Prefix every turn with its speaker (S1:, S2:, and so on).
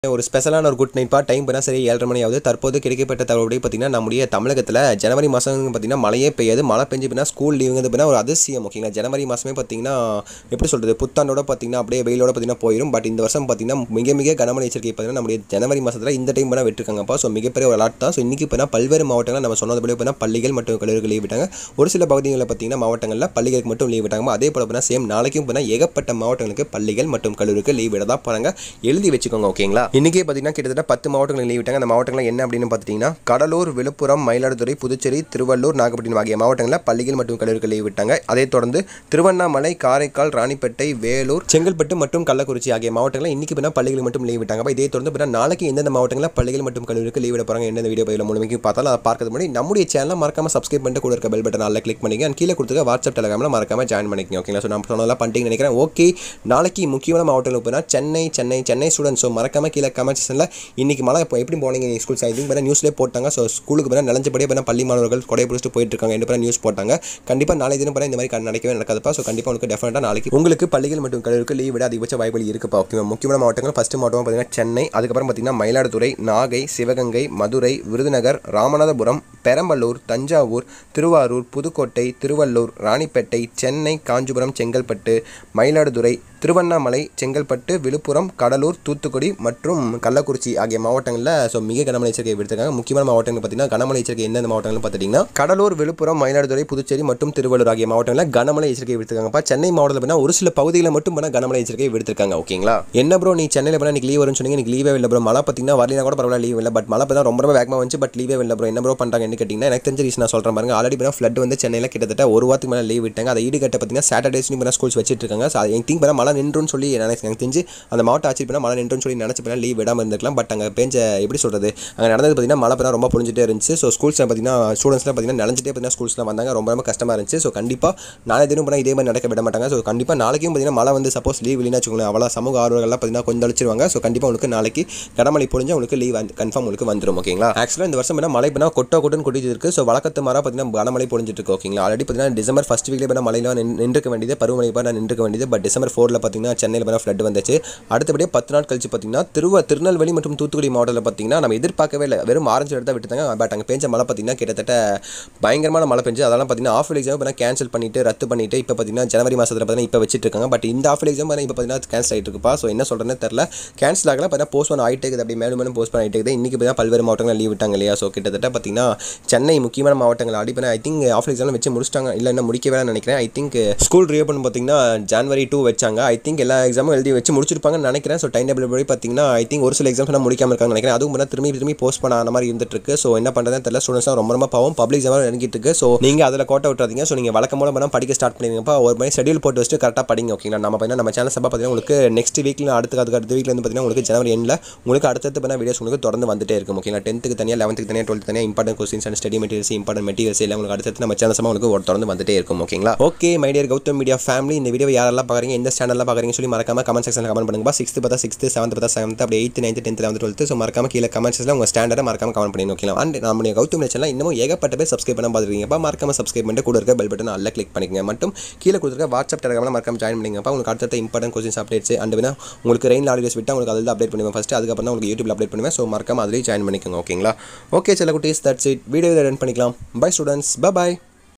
S1: ஒரு ஸ்பெஷலான ஒரு குட் நைட் பா டைம் பண்ணால் சரி ஏழரை மணி ஆகுது தற்போது கிடைக்கப்பட்ட தகவல்படி பார்த்தீங்கன்னா நம்முடைய தமிழகத்தில் ஜனவரி மாதம் பார்த்தீங்கன்னா மழையே பெய்யாது மழை பெஞ்சு பின்னா ஸ்கூல் லீவுங்கிறது பின்னா ஒரு அதிசயம் ஓகேங்களா ஜனவரி மாதமே பார்த்தீங்கன்னா எப்படி சொல்கிறது புத்தாண்டோட பார்த்தீங்கன்னா அப்படியே வெயிலோட பார்த்தீங்கன்னா போயிடும் பட் இந்த வருஷம் பார்த்தீங்கன்னா மிக மிக கனமழை எச்சரிக்கை பார்த்தீங்கன்னா நம்முடைய ஜனவரி மாதத்தில் இந்த டைம் பண்ணால் விட்டுருக்காங்கப்பா ஸோ மிகப்பெரிய ஒரு அலாட் தான் ஸோ இன்றைக்கி இப்போ பல்வேறு மாவட்டங்கள் நம்ம சொன்னதுபடி இப்போ பள்ளிகள் மற்றும் கல்லூரிகள் லீவ் விட்டாங்க ஒரு சில பகுதிகளில் பார்த்தீங்கன்னா மாவட்டங்களில் பள்ளிகளுக்கு மட்டும் லீவ் விட்டாங்க அதே போல் பார்த்தீங்கன்னா சேம் நாளைக்கும் பார்த்தீங்கன்னா ஏகப்பட்ட மாவட்டங்களுக்கு பள்ளிகள் மற்றும் கல்லூரிக்கு லீவ் விட தான் போகிறாங்க எழுதி வச்சுக்கோங்க ஓகேங்களா இன்றைக்கே பார்த்தீங்கன்னா கிட்டத்தட்ட பத்து மாவட்டங்கள் லீவ் விட்டாங்க அந்த மாவட்டங்கள் என்ன அப்படின்னு பார்த்துட்டிங்கன்னா கடலூர் விழுப்புரம் மயிலாடுதுறை புதுச்சேரி திருவள்ளூர் நாகப்பட்டினம் ஆகிய மாவட்டங்களில் பள்ளிகள் மற்றும் கல்லூரிக்கு லீவ் விட்டாங்க அதைத் தொடர்ந்து திருவண்ணாமலை காரைக்கால் ராணிப்பேட்டை வேலூர் செங்கல்பட்டு மற்றும் கள்ளக்குறிச்சி ஆகிய மாவட்டங்களில் இன்னைக்கு பின்னா பள்ளிகள் மட்டும் லீவ் விட்டாங்க அப்ப இதே தொடர்ந்து பின்னா நாளைக்கு எந்தெந்த மாவட்டங்களில் பள்ளிகள் மற்றும் கல்லூரிக்கு லீவ் விட போகிறாங்க எந்தெந்த வீடியோ பதிவில் மூலமாக பார்த்தாலும் அதை பார்க்கறது முன்னாடி நம்முடைய சேனலை மறக்காம சப்ஸ்கிரைப் பண்ணிட்டு கூட இருக்க பெல் பட்டன் நல்லா கிளிக் பண்ணிங்க and கீழே கொடுத்துருக்க வாட்ஸ்அப் டெலகிராமில் மறக்காம ஜாயின் பண்ணிக்கங்க ஓகேங்களா ஸோ நான் சொன்னதெல்லாம் பண்ணிட்டீங்கன்னு நினைக்கிறேன் ஓகே நாளைக்கு முக்கியமான மாவட்டங்கள் போனால் சென்னை சென்னை சென்னை ஸ்டூடெண்ட்ஸ் ஸோ மறக்காம கீழே கமெண்ட் செக்ஷனில் இன்னைக்கு மழை இப்போ எப்படி போனீங்க நீங்கள் ஸ்கூல் ஐ திங்க் பண்ண நியூஸ்லேயே போட்டாங்க ஸோ ஸ்கூலுக்கு பிறகு நிலஞ்சபடியே பண்ண பள்ளி மாணவர்கள் கொடை பிடிச்சிட்டு போயிட்டு இருக்காங்க என்று நியூஸ் போட்டாங்க கண்டிப்பாக நாளை தினம் பண்ண இந்த மாதிரி கண் நடக்கவே நடக்காதுப்பா ஸோ கண்டிப்பாக உங்களுக்கு டெஃபினட்டாக நாளைக்கு உங்களுக்கு பள்ளிகள் மற்றும் கல்லூரிக்கு லீவ் விட அதிகபட்ச வாய்ப்புகள் இருக்குப்பா ஓகே முக்கியமான மாவட்டங்கள் ஃபஸ்ட்டு மாவட்டம் பார்த்தீங்கன்னா சென்னை அதுக்கப்புறம் பார்த்தீங்கன்னா மயிலாடுதுறை நாகை சிவகங்கை மதுரை விருதுநகர் ராமநாதபுரம் பெரம்பலூர் தஞ்சாவூர் திருவாரூர் புதுக்கோட்டை திருவள்ளூர் ராணிப்பேட்டை சென்னை காஞ்சிபுரம் செங்கல்பட்டு மயிலாடுதுறை திருவண்ணாமலை செங்கல்பட்டு விழுப்புரம் கடலூர் தூத்துக்குடி மற்றும் கள்ளக்குறிச்சி ஆகிய மாவட்டங்களில் ஸோ மிக கனமழை எச்சரிக்கை விடுத்திருக்காங்க முக்கியமான மாவட்டங்கள் பார்த்தீங்கன்னா கனமழை எச்சரிக்கை எந்தெந்த மாவட்டங்கள் பார்த்துட்டிங்கன்னா கடலூர் விழுப்புரம் மயிலாடுதுறை புதுச்சேரி மற்றும் திருவள்ளூர் ஆகிய மாவட்டங்களில் கனமழை எச்சரிக்கை விடுத்திருக்காங்கப்பா சென்னை மாவட்டத்தில் பார்த்தீங்கன்னா ஒரு சில பகுதிகளில் மட்டும் பண்ண கனமழை எச்சரிக்கை விடுத்திருக்காங்க ஓகேங்களா என்ன ப்ரோ நீ சென்னையில் பண்ண இன்னைக்கு லீவ் வரும்னு சொன்னீங்க இன்னைக்கு லீவே இல்லை ப்ரோ மழை பார்த்தீங்கன்னா வரலாம் கூட பரவாயில்ல லீவ் இல்லை பட் மழை பார்த்தா ரொம்ப ரொம்ப வேகமாக வந்துச்சு பட் லீவே இல்லை ப்ரோ என்ன ப்ரோ பண்ணுறாங்கன்னு கேட்டிங்கன்னா எனக்கு தெரிஞ்ச ரீசன் நான் சொல்கிறேன் பாருங்க ஆல்ரெடி பண்ண ஃப்ளட் வந்து சென்னையில் கிட்டத்தட்ட ஒரு வாரத்துக்கு மேலே லீவ் விட்டாங்க அதை ஈடுகட்ட பார்த்தீங்கன்னா சாட்டர்டேஸ் பண்ண ஸ்கூல்ஸ் வச்சிட்டு இருக்காங்க ஸோ ஐ திங்க் பண்ண மழை நின்றுன்னு சொல்லி எனக்கு எனக்கு தெரிஞ்சு அந்த மாவட்ட ஆட்சி பண்ண மழை நின்றுன்னு சொல்லி நினச்சி பண்ண லீவ் விடாமல் இருந்திருக்கலாம் பட் அங்கே பெஞ்ச எப்படி சொல்கிறது அங்கே நடந்தது பார்த்தீங்கன்னா மழை பண்ண ரொம்ப புரிஞ்சிட்டே இருந்துச்சு ஸோ ஸ்கூல்ஸில் பார்த்தீங்கன்னா ஸ்டூடெண்ட்ஸ்லாம் பார்த்தீங்கன்னா நினச்சிட்டே பார்த்தீங்கன்னா ஸ்கூல்ஸ்லாம் வந்தாங்க ரொம்ப ரொம்ப கஷ்டமாக இருந்துச்சு ஸோ கண்டிப்பாக நாளை தினம் பண்ண இதே மாதிரி நடக்க விட மாட்டாங்க ஸோ கண்டிப்பாக நாளைக்கும் பார்த்தீங்கன்னா மழை வந்து சப்போஸ் லீவ் இல்லைன்னு வச்சுக்கோங்களேன் அவ்வளோ சமூக ஆர்வலர்கள்லாம் பார்த்தீங்கன்னா கொஞ்சம் அழிச்சிருவாங்க ஸோ கண்டிப்பாக உங்களுக்கு நாளைக்கு கடமழை பொழிஞ்சு உங்களுக்கு லீவ் கன்ஃபார்ம் உங்களுக்கு வந்துடும் ஓகேங்களா ஆக்சுவலாக இந்த வருஷம் என்ன மழை பண்ணா கொட்டோ கொட்டுன்னு கொட்டிட்டு இருக்கு ஸோ வழக்கத்து மாறாக பார்த்தீங்கன்னா கனமழை பொழிஞ்சிட்டு இருக்கு ஓகேங்களா ஆல்ரெடி பார்த்தீங்கன்னா டிசம்பர் ஃபஸ்ட் வீக்லேயே பண்ண மழையில் நின்றுக்க வேண்டியது பருவமழை பண்ண நின்றுக்க வேண்டியது பட் டிசம்பர் ஃபோரில் பார்த்தீங்கன்னா சென்னையில் பண்ண ஃப்ளட் வந்துச்சு அடுத்தபடியே பத்து நாள் கழிச்சு பார்த்தீங்கன்னா திருவ திருநெல்வேலி மற்றும் தூத்துக்குடி மாவட்டத்தில் பார்த்தீங்கன்னா நம்ம எதிர்பார்க்கவே இல்லை வெறும் ஆரஞ்சு எடுத்தால் விட்டுட்டாங்க பட் அங்கே பெஞ்ச மழை பார்த்தீங்கன்னா கிட்டத்தட்ட பயங்கரமான மழை பெஞ்சு அதெல்லாம் பார்த்தீங்கன்னா ஆஃப் எக்ஸாம் இப்போ கேன்சல் பண்ணிட்டு ரத்து பண்ணிட்டு இப்போ பார்த்தீங்கன்னா ஜனவரி மாதத்தில் பார்த்தீங்கன்னா இப்போ வச்சிட்டு இருக்காங்க பட் இந்த ஆஃப் எக்ஸாம் இப்போ பார்த்தீங்கன்னா கேன்சல் ஆகிட்டு இருக்குப்பா ஸோ என்ன சொல்கிறேன்னு தெரில கேன்சல் ஆகல பார்த்தீங்கன்னா போஸ்ட் பண்ண ஆகிட்டே இருக்குது அப்படி மேலும் மேலும் போஸ்ட் பண்ண ஆகிட்டே இருக்குது இன்றைக்கி பார்த்தீங்கன்னா பல்வேறு மாவட்டங்கள் லீவ் விட்டாங்க இல்லையா ஸோ கிட்டத்தட்ட பார்த்தீங்கன்னா சென்னை முக்கியமான மாவட்டங்கள் ஆடி பண்ண ஐ திங்க் ஆஃப் எக்ஸாம் வச்சு முடிச்சிட்டாங்க இல்லை என்ன முடிக்கவே நினைக்கிறேன் ஐ திங்க் ஸ்கூல் ரீஓப்பன் பார்த்தீங்கன்னா ஜனவரி டூ வச்சாங்க ஐ திங்க் எல்லா எக்ஸாமும் எழுதி வச்சு முடிச்சிருப்பாங்கன்னு நினைக்கிறேன் ஸோ டைம் டேபிள் படி பார்த்தீங்கன்னா ஐ திங்க் ஒரு சில எக்ஸாம்ஸ் நான் முடிக்காம இருக்காங்க நினைக்கிறேன் அதுவும் பார்த்தா திரும்பி திரும்பி போஸ்ட் பண்ண அந்த மாதிரி இருந்துட்டு இருக்கு ஸோ என்ன பண்ணுறதுன்னு தெரியல ஸ்டூடெண்ட்ஸ் ரொம்ப ரொம்ப பாவம் பப்ளிக் எக்ஸாம் இறங்கிட்டு இருக்கு ஸோ நீங்கள் அதில் கோட்டை விட்டுறாதீங்க ஸோ நீங்கள் வழக்கம் மூலம் பண்ணால் படிக்க ஸ்டார்ட் பண்ணிருங்கப்பா ஒரு மாதிரி ஷெடியூல் போட்டு வச்சுட்டு கரெக்டாக படிங்க ஓகேங்களா நம்ம பார்த்தீங்கன்னா நம்ம சேனல் சப்பா பார்த்தீங்கன்னா உங்களுக்கு நெக்ஸ்ட் வீக்கில் அடுத்த அதுக்கு அடுத்த வீக்கில் வந்து பார்த்தீங்கன்னா உங்களுக்கு ஜனவரி எண்டில் உங்களுக்கு அடுத்தடுத்து பண்ண வீடியோஸ் உங்களுக்கு தொடர்ந்து வந்துட்டே இருக்கும் ஓகேங்களா டென்த்துக்கு தனியாக லெவன்த்துக்கு தனியாக டுவெல்த் தனியாக important questions and study materials important materials எல்லாம் உங்களுக்கு அடுத்தடுத்து நம்ம சேனல் சமா உங்களுக்கு ஒரு தொடர்ந்து வந்துட்டே இருக்கும் ஓகேங்களா okay my dear Gautham media family இந்த வீடியோ யாரெல்லாம் பார்க்குறீங்க எந்த சேனலில் பார்க்குறீங்க சொல்லி மறக்காம கமெண்ட் செக்ஷனில் கமெண்ட் பண்ணுங்க சிக்ஸ்த் பார்த்தா சிக்ஸ்த் செவன்த் பார்த்தா செவன்த் அப்படி eighth ninth tenth eleventh twelfth so மறக்காம கீழே கமெண்ட் செக்ஷனில் உங்கள் ஸ்டாண்டர்டை மறக்காம கமெண்ட் பண்ணி ஓகேங்களா அண்ட் நம்மளுடைய கௌதம் சேனல் இன்னமும் ஏகப்பட்ட பேர் சப்ஸ்கிரைப் பண்ண பார்த்துருக்கீங்கப்பா மறக்காம சப்ஸ்கிரைப் பண்ணிட்டு கூட இருக்க பெல் பட்டன் நல்லா கிளிக் பண்ணிக்கங்க மட்டும் கீழே கொடுத்துருக்க வாட்ஸ்அப் டெலகிராமில் மறக்காம ஜாயின் பண்ணிங்கப்பா உங்களுக்கு அடுத்த இம்பார்ட்டன் கொஸ்டின்ஸ் அப்டேட்ஸ் அண்ட் வேணா உங்களுக்கு ரெயின் ஆடியோஸ் விட்டு உங்களுக்கு அதில் அப்டேட் பண்ணுவேன் ஃபஸ்ட்டு அதுக்கப்புறம் தான் உங்களுக்கு யூடியூப்ல அப்டேட் பண்ணுவேன் ஸோ மறக்காம அதிலேயே ஜாயின் பண்ணிக்கோங்க ஓகேங்களா ஓகே சில குட்டீஸ் தட்ஸ் இட் வீடியோ ரன் பண்ணிக்கலாம் பை ஸ்டூடெண்ட்ஸ் பை